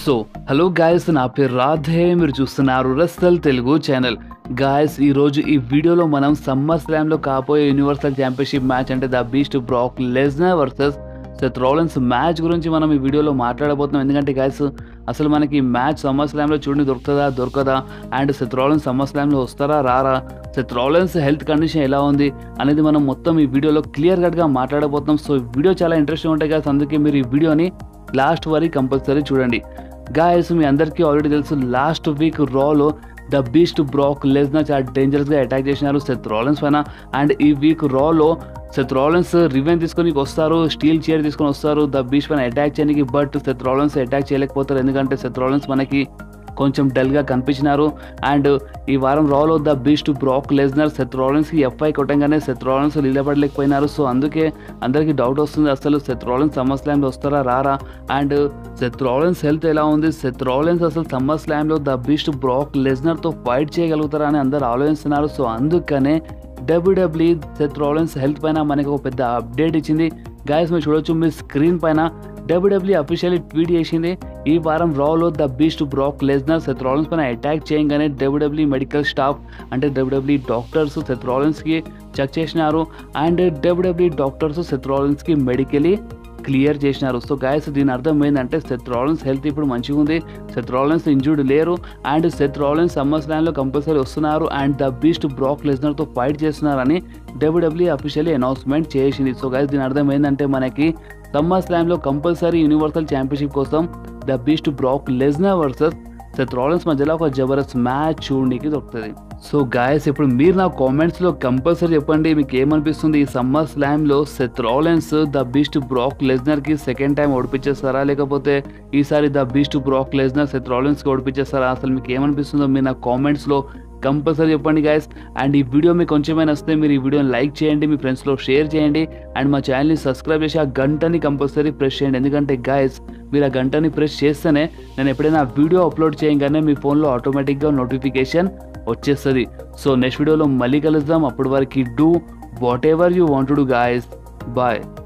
so hello guys నా పేరు రాధే మీరు చూస్తున్నారు రస్తల్ తెలుగు ఛానల్ గాయస్ ఈ రోజు ఈ వీడియోలో మనం సమ్మర్ స్లామ్ లో కాబోయే యూనివర్సల్ ఛాంపియన్షిప్ మ్యాచ్ అంటే the beast Brock Lesnar versus Seth Rollins match గురించి మనం ఈ వీడియోలో మాట్లాడబోతున్నాం ఎందుకంటే గాయస్ అసలు మనకి ఈ మ్యాచ్ సమ్మర్ స్లామ్లో చూడండి దొరుకుతుందా దొరకదా అండ్ సెత్ రోలన్స్ సమ్మర్ స్లామ్లో వస్తారా రారా సెత్ రోలన్స్ హెల్త్ కండిషన్ ఎలా ఉంది అనేది మనం మొత్తం ఈ వీడియోలో క్లియర్ కట్గా మాట్లాడబోతున్నాం సో ఈ వీడియో చాలా ఇంట్రెస్టింగ్ ఉంటాయి గాయస్ అందుకే మీరు ఈ వీడియోని లాస్ట్ వరకు కంపల్సరీ చూడండి గాయస్ మీ అందరికీ ఆల్రెడీ తెలుసు లాస్ట్ వీక్ రాలో ద బీస్ట్ బ్రాక్ లెజ్నర్ చాలా డేంజరస్గా అటాక్ చేసినారు సెత్ రాలెన్స్ పైన అండ్ ఈ వీక్ రాలో సెత్ రాలెన్స్ రివెన్ తీసుకొని వస్తారు స్టీల్ చైర్ తీసుకొని వస్తారు ద బీస్ట్ పైన అటాక్ చేయడానికి బట్ సెత్ రాలెన్స్ అటాక్ చేయలేకపోతారు ఎందుకంటే సెత్ రాలెన్స్ మనకి కొంచెం డల్గా కనిపించినారు అండ్ ఈ వారం రాలో the beast Brock Lesnar Seth రాలెన్స్కి ఎఫ్ఐ కొట్టంగానే సెత్ రాలెన్స్ నిలబడలేకపోయినారు సో అందుకే అందరికీ డౌట్ వస్తుంది అసలు సెత్ రాలెన్స్ సమ్మర్ స్లామ్లో వస్తారా రారా అండ్ సెత్ రాలెన్స్ హెల్త్ ఎలా ఉంది సెత్ రాలెన్స్ అసలు సమ్మర్ స్లామ్లో ద బీస్ట్ బ్రాక్ లెజ్నర్తో ఫైట్ చేయగలుగుతారా అని అందరు ఆలోచిస్తున్నారు సో అందుకనే డబ్ల్యూడబ్ల్యూ సెత్ రాలెన్స్ హెల్త్ పైన మనకి ఒక పెద్ద అప్డేట్ ఇచ్చింది గాయస్ మీరు చూడొచ్చు మీ స్క్రీన్ పైన డబ్ల్యూడబ్ల్యూ అఫీషియల్లీ ట్వీట్ చేసింది ఈ వారం రాలో the beast Brock Lesnar Seth Rollins పైన అటాక్ చేయగానే డబ్ల్యూడబ్ల్యూ మెడికల్ స్టాఫ్ అంటే డబ్ల్యూడబ్ల్యూ డాక్టర్స్ సెత్ రాలెన్స్కి చెక్ చేసినారు అండ్ డబ్ల్యూడబ్ల్యూ డాక్టర్స్ సెత్ రాలెన్స్కి మెడికలీ క్లియర్ చేసినారు సో గాయస్ దీని అర్థం ఏంటంటే సెత్ రాలెన్స్ హెల్త్ ఇప్పుడు మంచిగా ఉంది సెత్ రాలెన్స్ ఇంజూర్డ్ లేరు అండ్ సెత్ రాలెన్స్ సమ్మర్ స్లామ్లో కంపల్సరీ వస్తున్నారు అండ్ ద బీస్ట్ బ్రాక్ లెజ్నర్తో ఫైట్ చేస్తున్నారని డబ్ల్యూడబ్ల్యూ అఫీషియల్లీ అనౌన్స్మెంట్ చేసింది సో గాయస్ దీని అర్థం ఏంటంటే మనకి సమ్మర్ స్లామ్లో కంపల్సరీ యూనివర్సల్ ఛాంపియన్షిప్ కోసం the beast Brock Lesnar versus Seth Rollins మధ్యలో ఒక జబర్దస్త్ మ్యాచ్ చూడడానికి దొరుకుతుంది సో గాయస్ ఇప్పుడు మీరు నా కామెంట్స్లో కంపల్సరీ చెప్పండి మీకు ఏమనిపిస్తుంది ఈ సమ్మర్ స్లామ్లో Seth Rollins the beast Brock లెజ్నర్కి సెకండ్ టైం ఓడిపించేస్తారా లేకపోతే ఈసారి the beast Brock Lesnar Seth రాలెన్స్కి ఓడిపించేస్తారా అసలు మీకు ఏమనిపిస్తుందో మీరు నా కామెంట్స్లో కంపల్సరీ చెప్పండి గాయస్ అండ్ ఈ వీడియో మీకు కొంచెమైనా వస్తే మీరు ఈ వీడియోని లైక్ చేయండి మీ ఫ్రెండ్స్లో షేర్ చేయండి అండ్ మా ఛానల్ని సబ్స్క్రైబ్ చేసి ఆ గంటని కంపల్సరీ ప్రెస్ చేయండి ఎందుకంటే గాయస్ మీరు ఆ గంటని ప్రెస్ చేస్తేనే నేను ఎప్పుడైనా వీడియో అప్లోడ్ చేయగానే మీ ఫోన్లో ఆటోమేటిక్గా నోటిఫికేషన్ వచ్చేస్తుంది సో నెక్స్ట్ వీడియోలో మళ్ళీ కలుద్దాం అప్పటి వరకు do whatever you want to guys bye